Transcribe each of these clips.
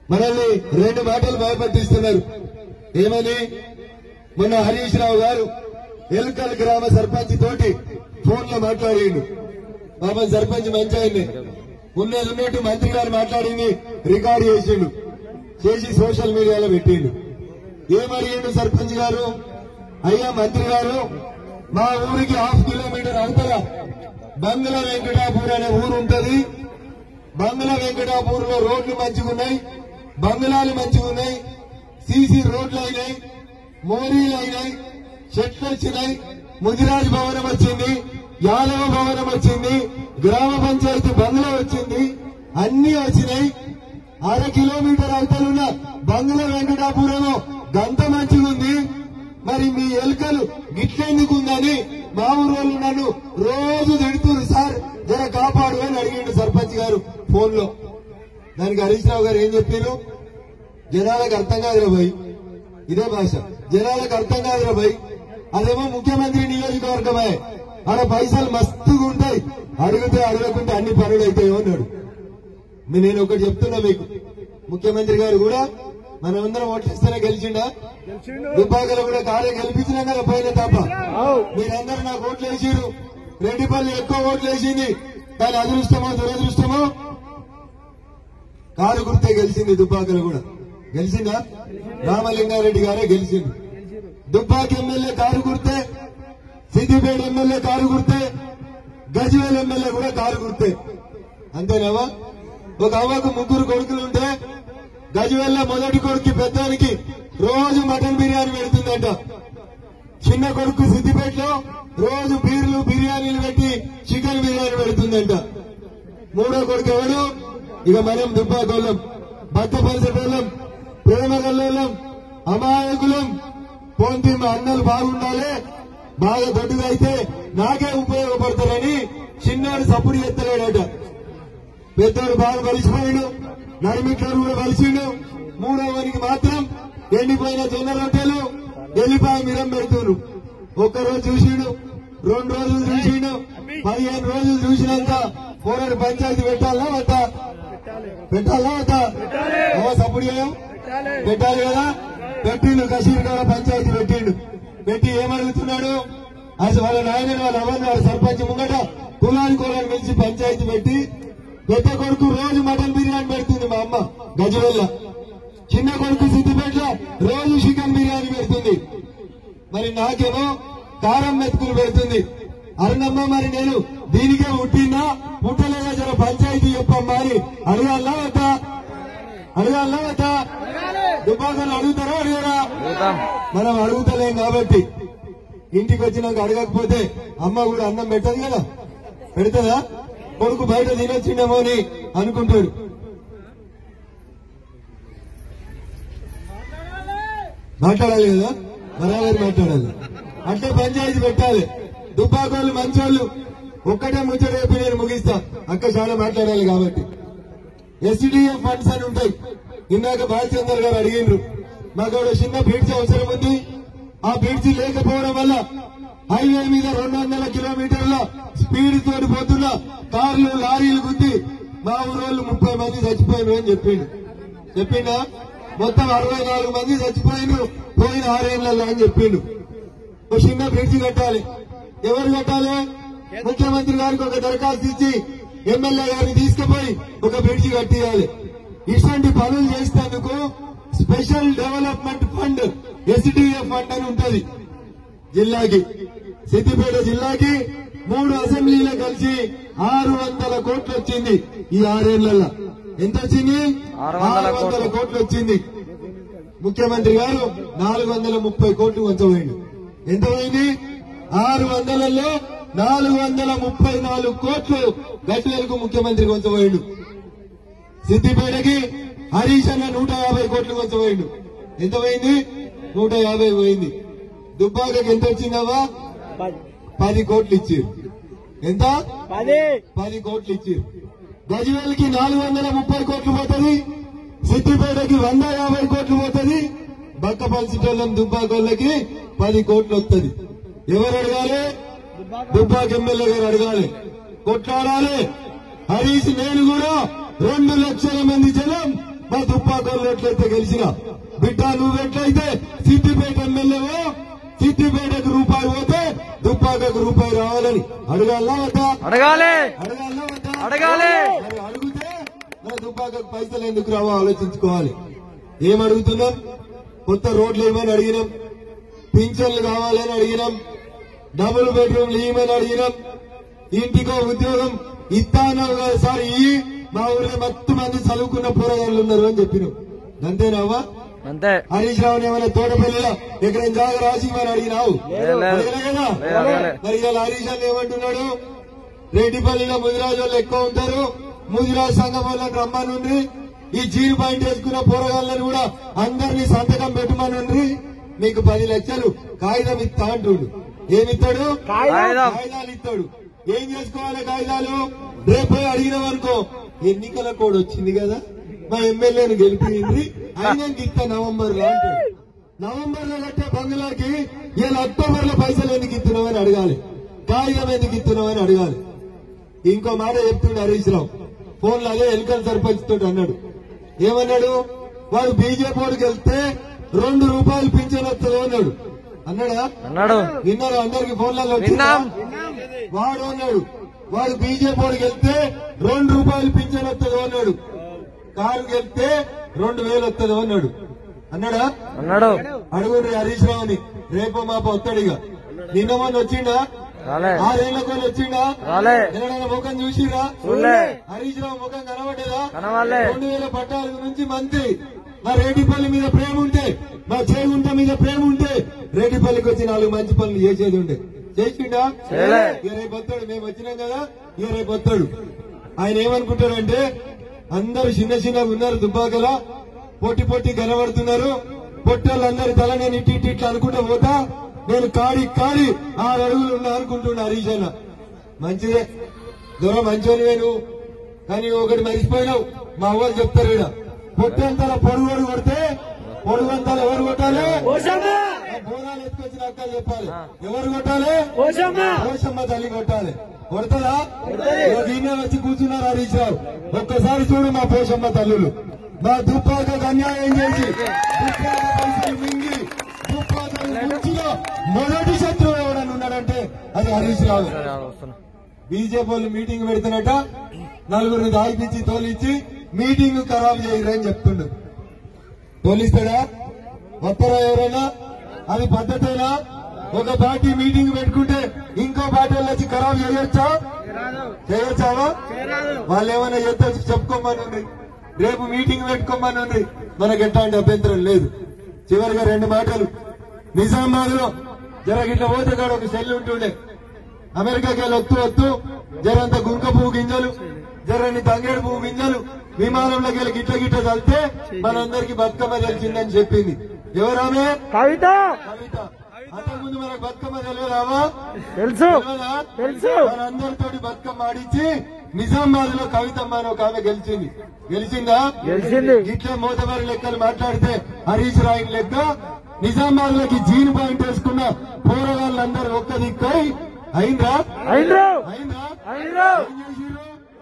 మనల్ని రెండు మాటలు భయపట్టిస్తున్నారు ఏమని మొన్న హరీష్ రావు గారు ఎల్కల్ గ్రామ సర్పంచ్ తోటి ఫోన్ లో మాట్లాడిండు పాపం సర్పంచ్ మంచి ఆయన్ని ఉన్నది ఉన్నట్టు మంత్రి గారు మాట్లాడింది రికార్డు చేసిండు చేసి సోషల్ మీడియాలో పెట్టిండు ఏమడిగిండు సర్పంచ్ గారు అయ్యా మంత్రి గారు మా ఊరికి హాఫ్ కిలోమీటర్ అవతల బంగ్లా వెంకటాపూర్ అనే ఊరు ఉంటది బంగ్లా వెంకటాపూర్ లో రోడ్లు మంచిగున్నాయి బంగ్లాలు మంచిగున్నాయి సీసీ రోడ్లు అయినాయి మోరీలు అయినాయి చెట్లు వచ్చినాయి ముదిరాజ్ భవనం వచ్చింది యాదవ భవనం వచ్చింది గ్రామ పంచాయతీ బంగ్లా వచ్చింది అన్ని వచ్చినాయి అర కిలోమీటర్ అవతలున్న బంగ్లా వెంకటాపురము గంత మంచిగుంది మరి మీ ఎలుకలు గిట్లెందుకుందని మా ఊరోళ్ళు నన్ను రోజు తిడుతున్నారు సార్ జర కాపాడు అని అడిగిండు సర్పంచ్ గారు ఫోన్ లో దానికి హరీష్ రావు గారు ఏం చెప్పారు జనాలకు అర్థం కాదురా భయ్ ఇదే భాష జనాలకు అర్థం కాదురా భయ్ అదేమో ముఖ్యమంత్రి నియోజకవర్గమే ఆడ పైసలు మస్తుగా ఉంటాయి అడిగితే అడగకుంటే అన్ని పనులు అవుతాయో అన్నాడు మీ నేను ఒకటి చెప్తున్నా మీకు ముఖ్యమంత్రి గారు కూడా మనమందరం ఓట్లిస్తేనే గెలిచిండా దుబ్బాకలో కూడా కాలే గెలిపించినా కదా పోయిన తప్ప మీరందరూ నాకు ఓట్లు వేసిరు రెడ్డిపల్లి ఎక్కువ ఓట్లు వేసింది దాని అదృష్టమో దురదృష్టమో కారు గుర్తే గెలిచింది దుబ్బాకలో కూడా గెలిచిందా రామలింగారెడ్డి గారే గెలిచింది దుబ్బాక ఎమ్మెల్యే కారు గుర్తే సిద్దిపేట ఎమ్మెల్యే కారు గుర్తే గజ్వేల్ ఎమ్మెల్యే కూడా కారు గుర్తే అంతేనావా ఒక అవ్వకు ముగ్గురు కొడుకులు ఉంటే గజ్వేల్ల మొదటి కొడుకు పెద్దానికి రోజు మటన్ బిర్యానీ పెడుతుందంట చిన్న కొడుకు సిద్దిపేటలో రోజు బీర్లు బిర్యానీలు పెట్టి చికెన్ బిర్యానీ పెడుతుందంట మూడో కొడుకు ఎవడు ఇక మనం దుబ్బాకోళ్ళం బద్దపరిచేటోళ్ళం ప్రేమ గల్లోళ్ళం అమాయకులం పోంతి మా అన్నలు బాగుండాలి బాగా దొడ్డుగా అయితే నాకే ఉపయోగపడతారని చిన్నాడు సప్పుడు ఎత్తలేడట పెద్దోడు బాగా కలిసిపోయాడు నడిమిట్లోడు కూడా కలిసిండు మూడో వానికి మాత్రం ఎండిపోయిన జొన్న రొట్టెలు ఎల్లిపాయ మిరం పెడుతున్నారు ఒక్క రోజు చూసిండు రెండు రోజులు చూసిండు పదిహేను రోజులు చూసినాక పోరాడు పంచాయతీ పెట్టాలా వద్దా పెట్టాలా వద్దా ఓ సప్పుడు చేయం పెట్టాలి కదా పెట్టిండు కషీర్ కాడ పంచాయతీ పెట్టిండు పెట్టి ఏమడుగుతున్నాడు అసలు వాళ్ళ నాయన వాళ్ళ అవ్వని వాళ్ళ సర్పంచ్ ముంగట కులాని కులాన్ని పిలిచి పంచాయతీ పెట్టి పెద్ద కొడుకు రోజు మటన్ బిర్యానీ పెడుతుంది మా అమ్మ గజవల్ల చిన్న కొడుకు సిద్దిపేటలో రోజు చికెన్ బిర్యానీ పెడుతుంది మరి నాకేమో కారం మెతుకులు పెడుతుంది అరుణమ్మ మరి నేను దీనికే పుట్టినా పుట్టలేదా జర పంచాయతీ చెప్పమ్మా అని అడగాలా వద్దా అడగాలా వద్దా దుబ్బాకలు అడుగుతారా అడిగారా మనం అడుగుతలేం కాబట్టి ఇంటికి వచ్చినాక అడగకపోతే అమ్మ కూడా అన్నం పెట్టదు కదా పెడుతుందా కొడుకు బయట తినొచ్చిండేమో అని అనుకుంటాడు మాట్లాడాలి కదా బరాబర్ మాట్లాడాలి అంటే పంచాయతీ పెట్టాలి దుబ్బాకోళ్ళు మంచోళ్ళు ఒక్కటే ముచ్చట చెప్పి నేను ముగిస్తా అక్క చాలా మాట్లాడాలి కాబట్టి ఎస్డిఎఫ్ ఫండ్స్ అని ఉంటాయి ఇందాక బాలచందర్ గారు అడిగిండ్రు మాకు ఒక చిన్న బ్రిడ్జ్ అవసరం ఉంది ఆ బ్రిడ్జ్ లేకపోవడం వల్ల హైవే మీద రెండు వందల కిలోమీటర్ల స్పీడ్ తోటి పోతున్న కార్లు లారీలు గుద్ది మా ఊరోళ్ళు ముప్పై మంది చచ్చిపోయారు అని చెప్పిండు చెప్పిండా మొత్తం అరవై నాలుగు మంది చచ్చిపోయిండు పోయిన ఆరేళ్లలో అని చెప్పిండు ఒక చిన్న బ్రిడ్జ్ కట్టాలి ఎవరు కట్టాలి ముఖ్యమంత్రి గారికి ఒక దరఖాస్తు ఇచ్చి ఎమ్మెల్యే గారిని తీసుకుపోయి ఒక బ్రిడ్జ్ కట్టియాలి ఇటువంటి పనులు చేసేందుకు special development fund SDF fund అని ఉంటది జిల్లాకి సిద్దిపేట జిల్లాకి మూడు అసెంబ్లీలు కలిసి ఆరు వందల కోట్లు వచ్చింది ఈ ఆరేళ్లలో ఎంత వచ్చింది ఆరు వందల ఆరు వందల కోట్లు వచ్చింది ముఖ్యమంత్రి గారు నాలుగు వందల ముప్పై కోట్లు వంచబోయింది ఎంత పోయింది ఆరు వందలలో నాలుగు వందల ముప్పై నాలుగు కోట్లు గట్లకు ముఖ్యమంత్రి వంచబోయిండు సిద్దిపేటకి హరీష్ అన్న నూట యాభై కోట్లు వంచబోయిండు ఎంత పోయింది నూట యాభై పోయింది దుబ్బాకకి ఎంత వచ్చిందవా పది కోట్లు ఇచ్చారు ఎంత పది పది కోట్లు ఇచ్చారు గజ్వేల్కి నాలుగు వందల ముప్పై కోట్లు పోతుంది సిద్దిపేటకి వంద యాభై కోట్లు పోతుంది బక్కపల్సిటోళ్ళం దుబ్బాకోళ్ళకి పది కోట్లు వస్తుంది ఎవరు అడగాలి దుబ్బాక ఎమ్మెల్యే గారు అడగాలి కొట్లాడాలి హరీష్ నేను కూడా రెండు లక్షల మంది జనం మా దుప్పాకోళ్ళు ఎట్లయితే గెలిచినా బిడ్డ నువ్వెట్లయితే సిద్దిపేట ఎమ్మెల్యేవో సిద్దిపేటకు రూపాయి పోతే దుప్పాకకు రూపాయి రావాలని అడగాలా వద్దా అడగాలి అడగాలా వద్దా అడగాలి. మరి అడిగితే మన దుబ్బాకకు పైసలు ఎందుకు రావో ఆలోచించుకోవాలి ఏం అడుగుతున్నాం కొత్త రోడ్లు ఏమని అడిగినాం పింఛన్లు కావాలని అడిగినాం డబుల్ బెడ్రూమ్లు ఇవ్వమని అడిగినాం ఇంటికో ఉద్యోగం ఇస్తాను కదా సార్ ఈ మా ఊళ్ళో మొత్తం మంది చదువుకున్న పోరగాళ్ళు ఉన్నారు అని చెప్పినాం అంతేనావా అంతే హరీష్ రావుని ఏమైనా తోటపల్లిలో ఎక్కడ జాగ రాసి మరి అడిగినావు లేదు, లేదు. అడగలే కదా లేదు, అడగలే. మరి ఇలా హరీష్ అని ఏమంటున్నాడు రెడ్డిపల్లిలో ముదిరాజు వాళ్ళు ఎక్కువ ఉంటారు ముదిరాజు సంఘం వాళ్ళకి రమ్మనుండ్రి ఈ జీరో పాయింట్ వేసుకున్న పోరగాళ్ళని కూడా అందరినీ సంతకం పెట్టమనుండ్రి మీకు పది లక్షలు కాగితం ఇస్తా అంటుండు ఏమిస్తాడు కాగితం. కాగితాలు ఇస్తాడు ఏం చేసుకోవాలి కాగితాలు రేపు అడిగినామనుకో ఎన్నికల కోడ్ వచ్చింది కదా మా ఎమ్మెల్యేను గెలిపింది అయినా ఇస్తా నవంబర్ లో అంటాడు నవంబర్ లో కట్టే బంగ్లాకి ఇలా అక్టోబర్ లో పైసలు ఎందుకు ఇస్తున్నామని అడగాలి కాగితం ఎందుకు ఇస్తున్నామని అడగాలి ఇంకో మాట చెప్తుండే హరీష్ రావు ఫోన్ లో అదే ఎన్నికల సర్పంచ్ తోటి అన్నాడు ఏమన్నాడు వాడు బీజేపీ వాడికి వెళ్తే రెండు రూపాయలు పింఛన్ వస్తుంది అన్నాడు అన్నాడా అన్నాడు విన్నారు అందరికి ఫోన్లలో వచ్చిందా? విన్నాం. వాడు అన్నాడు వాడు బీజేపీ వాడికి వెళ్తే రెండు రూపాయలు పింఛన్ వస్తుంది అన్నాడు కారు వెళ్తే రెండు వేలు వస్తుంది అన్నాడు అన్నాడా అన్నాడు అడుగుండ్రి హరీష్ రావుని రేపు మాపు వస్తాడిగా నిన్న మొన్న వచ్చిండా రాలే ఆరేళ్ల కొన్ని వచ్చిండా రాలే ఎవరైనా ముఖం చూసిరా చూడలే హరీష్ రావు ముఖం కనబడ్డదా కనవాలే రెండు వేల పద్నాలుగు నుంచి మంత్రి మా రెడ్డిపల్లి మీద ప్రేమ ఉంటే మా చేగుంట మీద ప్రేమ ఉంటే రెడ్డిపల్లికి వచ్చి నాలుగు మంచి పనులు చేసేది ఉండే చేసిండా చేయలే. ఇక రేపు వస్తాడు మేము వచ్చినాం కదా ఇక రేపు వస్తాడు ఆయన ఏమనుకుంటాడంటే అందరూ చిన్న చిన్నగా ఉన్నారు దుబ్బాకలో పొట్టి పొట్టి కనబడుతున్నారు పొట్టోళ్ళందరి తల నేను ఇట్టి ఇట్టి ఇట్లా అనుకుంటా పోతా నేను కాడి కాడి ఆరు అడుగులు ఉన్నా అనుకుంటున్నా హరీష్ అన్న మంచిదే దూరం మంచోనివే నువ్వు కానీ ఒకటి మరిచిపోయినావు మా వాళ్ళు చెప్తారు ఈడ పొట్టంతల పొడుగోడు కొడితే పొడుగంతలు ఎవరు కొట్టాలి ఆ బోనాలు ఎత్తుకొచ్చిన అక్కలు చెప్పాలి ఎవరు కొట్టాలి పోషమ్మ తల్లి కొట్టాలి కొడతదా దీన్నే వచ్చి కూర్చున్నారు హరీష్ రావు ఒక్కసారి చూడు మా పోషమ్మ తల్లులు మా దుప్పాకకు అన్యాయం చేసి దుప్పాక పైసలు మింగి దుప్పాక ముంచిలో మొదటి శత్రువు ఎవడని ఉన్నాడంటే అది హరీష్ రావు సరే, వస్తున్నా బీజేపీ వాళ్ళు మీటింగ్ పెడుతున్నట నలుగురిని దాయిపించి తోలిచ్చి మీటింగ్ ఖరాబ్ చేయరని చెప్తుండు తోలిస్తాడా వస్తారా ఎవరైనా అది పద్ధతేనా ఒక పార్టీ మీటింగ్ పెట్టుకుంటే ఇంకో పార్టీ వాళ్ళు వచ్చి ఖరాబ్ చేయొచ్చా చేయొచ్చావా వాళ్ళు ఏమైనా చేస్తే చెప్పుకోమని ఉంది రేపు మీటింగ్ పెట్టుకోమని ఉంది మనకి ఎట్లాంటి అభ్యంతరం లేదు చివరిగా రెండు మాటలు నిజామాబాద్ లో జర గిట్ల పోతే కాడ ఒక సెల్ ఉంటుండే అమెరికాకి వెళ్ళి వస్తూ వస్తూ జరంత గుంక పువ్వు గింజలు జరని తంగేడు పువ్వు గింజలు విమానంలోకి వెళ్ళి గిట్ల గిట్ల చల్లితే మనందరికి బతుకమ్మ తెలిసిందని చెప్పింది ఎవరామే కవిత కవిత అంతకుముందు మనకు బతుకమ్మ తెలియదావా తెలుసు తెలియదా? తెలుసు. మనందరితోటి బతుకమ్మ ఆడించి నిజామాబాద్ లో కవితమ్మ అని ఒక ఆమె గెలిచింది గెలిచిందా గెలిచింది. ఇట్లా మోతబారి లెక్కలు మాట్లాడితే హరీష్ రాయ్ లెక్క నిజామాబాద్ లోకి జీన్ పాయింట్ వేసుకున్న పోరగాళ్ళందరూ ఒక్క దిక్కై అయిందా అయిండ్రు అయిందా అయిండ్రు ఏం చేసిర్రు?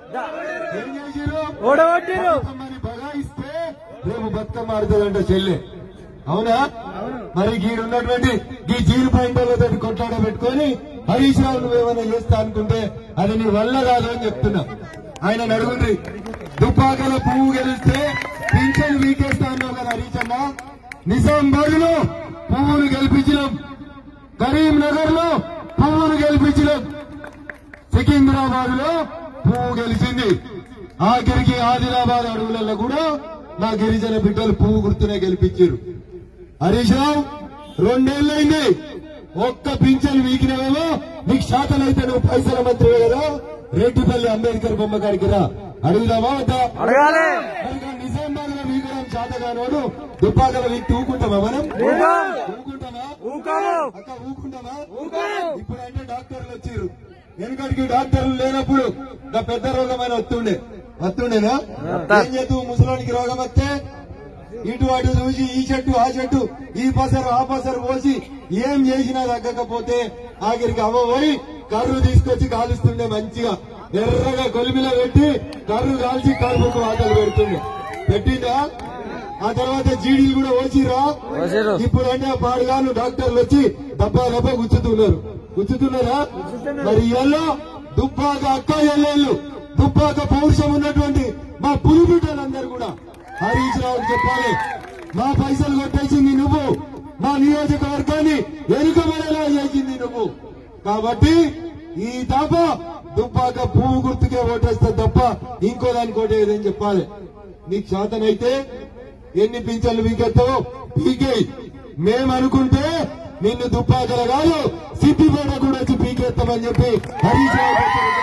ఏం చేసిర్రు? ఓడగొట్టిరు బతుకమ్మని బగాయిస్తే రేపు బతుకమ్మ ఆడుతుందంట చెల్లె అవునా మరి గీడున్నటువంటి ఈ జీరో పాయింట్ వాళ్ళతో కొట్లాడ పెట్టుకొని హరీష్ రావు నువ్వేమైనా చేస్తా అనుకుంటే అది నీ వల్ల కాదు అని చెప్తున్నా ఆయన అడుగుండ్రి దుబ్బాకలో పువ్వు గెలిస్తే పింఛన్ వీకేస్తా అన్నావు కదా హరీష్ అన్న నిజామాబాద్ లో పువ్వును గెలిపించినాం కరీంనగర్ లో పువ్వును గెలిపించినాం సికింద్రాబాద్ లో పువ్వు గెలిచింది ఆఖరికి ఆదిలాబాద్ అడవులలో కూడా నా గిరిజన బిడ్డలు పువ్వు గుర్తునే గెలిపించారు హరీష్ రావు రెండేళ్లైంది ఒక్క పింఛన్ వీకినవేమో నీకు శాతనైతే నువ్వు పైసల మంత్రివే కదా రెడ్డిపల్లి అంబేద్కర్ బొమ్మ కాడికి రా అడుగుదామా వద్దా అడగాలి మరి నిజామాబాద్ లో వీకడం శాతగానోడు దుబ్బాకల వీక్తి ఊకుంటామా మనం ఊకాం. ఊకుంటామా ఊకాము అక్క ఊకుంటామా ఊకాం. ఇప్పుడంటే డాక్టర్లు వచ్చారు వెనకడికి డాక్టర్లు లేనప్పుడు నా పెద్ద రోగమైన వస్తుండే వస్తుండేనా వస్తా. ఏం చేతు ముసలోనికి రోగం వస్తే ఇటు అటు చూసి ఈ చెట్టు ఆ చెట్టు ఈ పసరు ఆ పసరు పోసి ఏం చేసినా తగ్గకపోతే ఆఖరికి అమ్మ పోయి కర్రు తీసుకొచ్చి కాలుస్తుండే మంచిగా ఎర్రగా కొలిమిలో పెట్టి కర్రు కాల్చి కడుపుకు ఆకలి పెడుతుండే పెట్టిండా ఆ తర్వాత జీడీలు కూడా ఓచిరా వసీరు ఇప్పుడు అంటే ఆ పాడుగాను డాక్టర్లు వచ్చి డబ్బా డబ్బా గుచ్చుతున్నారు గుచ్చుతున్నారా మరి ఎల్లో దుబ్బాక అక్క ఎల్లెళ్ళు దుబ్బాక పౌరుషం ఉన్నటువంటి మా పులి బిడ్డలందరూ కూడా హరీష్ రావుకి చెప్పాలి మా పైసలు కొట్టేసింది నువ్వు మా నియోజకవర్గాన్ని ఎరుకబడేలా చేసింది నువ్వు కాబట్టి ఈ తప్ప దుబ్బాక పువ్వు గుర్తుకే ఓటేస్తా తప్ప ఇంకో దానికి ఓటేయదని చెప్పాలి నీకు శాతనైతే ఎన్ని పింఛన్లు పీకెత్తావో పీకేయి మేము అనుకుంటే నిన్ను దుప్పాకల కాదు సిద్దిపేట కూడా వచ్చి పీకెత్తామని చెప్పి హరీష్ రావు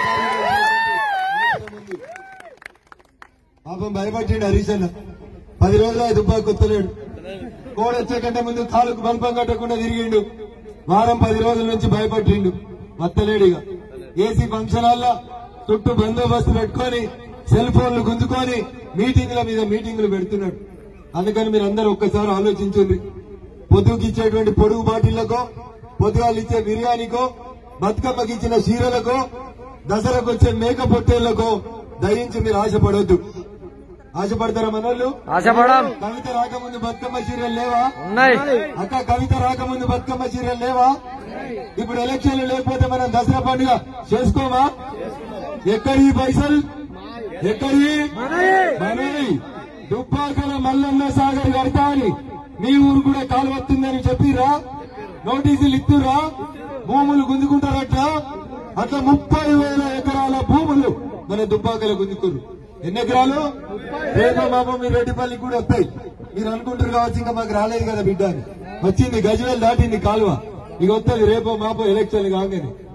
గారు పాపం భయపట్టిండు హరీష్ అన్న పది రోజులు ఆ దుబ్బాకి కొత్తలేడు కోడ వచ్చే కంటే ముందు కాలుకు బల్పం కట్టకుండా తిరిగిండు వారం పది రోజుల నుంచి భయపట్టిండు వత్తలేడిగా ఏసీ ఫంక్షన్ హాల్లో చుట్టూ బందోబస్తు పెట్టుకొని సెల్ ఫోన్లు గుంజుకొని మీటింగ్ల మీద మీటింగ్లు పెడుతున్నాడు అందుకని మీరు అందరూ ఒక్కసారి ఆలోచించండి పొద్దుకి ఇచ్చేటువంటి పొడుగు బాటిళ్లకో పొద్దుగాలు ఇచ్చే బిర్యానీకో బతుకమ్మకి ఇచ్చిన చీరలకో దసరకు వచ్చే మేక పొట్టేళ్లకో దయించి మీరు ఆశపడొద్దు ఆశపడతారా మనోళ్ళు ఆశపడం కవిత రాకముందు బతుకమ్మ చీరలు లేవా ఉన్నాయి అక్క కవిత రాకముందు బతుకమ్మ చీరలు లేవా ఇప్పుడు ఎలక్షన్లు లేకపోతే మనం దసరా పండుగ చేసుకోమా ఎక్కడి ఈ పైసలు ఎక్కడి మనవి దుబ్బాకల మల్లన్న సాగర్ కడతా అని మీ ఊరు కూడా కాలు వస్తుందని చెప్పిరా నోటీసులు ఇస్తురా భూములు గుంజుకుంటారట అట్లా ముప్పై వేల ఎకరాల భూములు మన దుబ్బాకల గుంజుకురు ఎన్ని ఎకరాలు రేపు మామ మీ రెడ్డిపల్లికి కూడా వస్తాయి మీరు అనుకుంటారు కావచ్చు ఇంకా మాకు రాలేదు కదా బిడ్డ అని వచ్చింది గజవేలు దాటింది కాలువ ఇక వస్తుంది రేపో మాపో ఎలక్షన్ కాగానే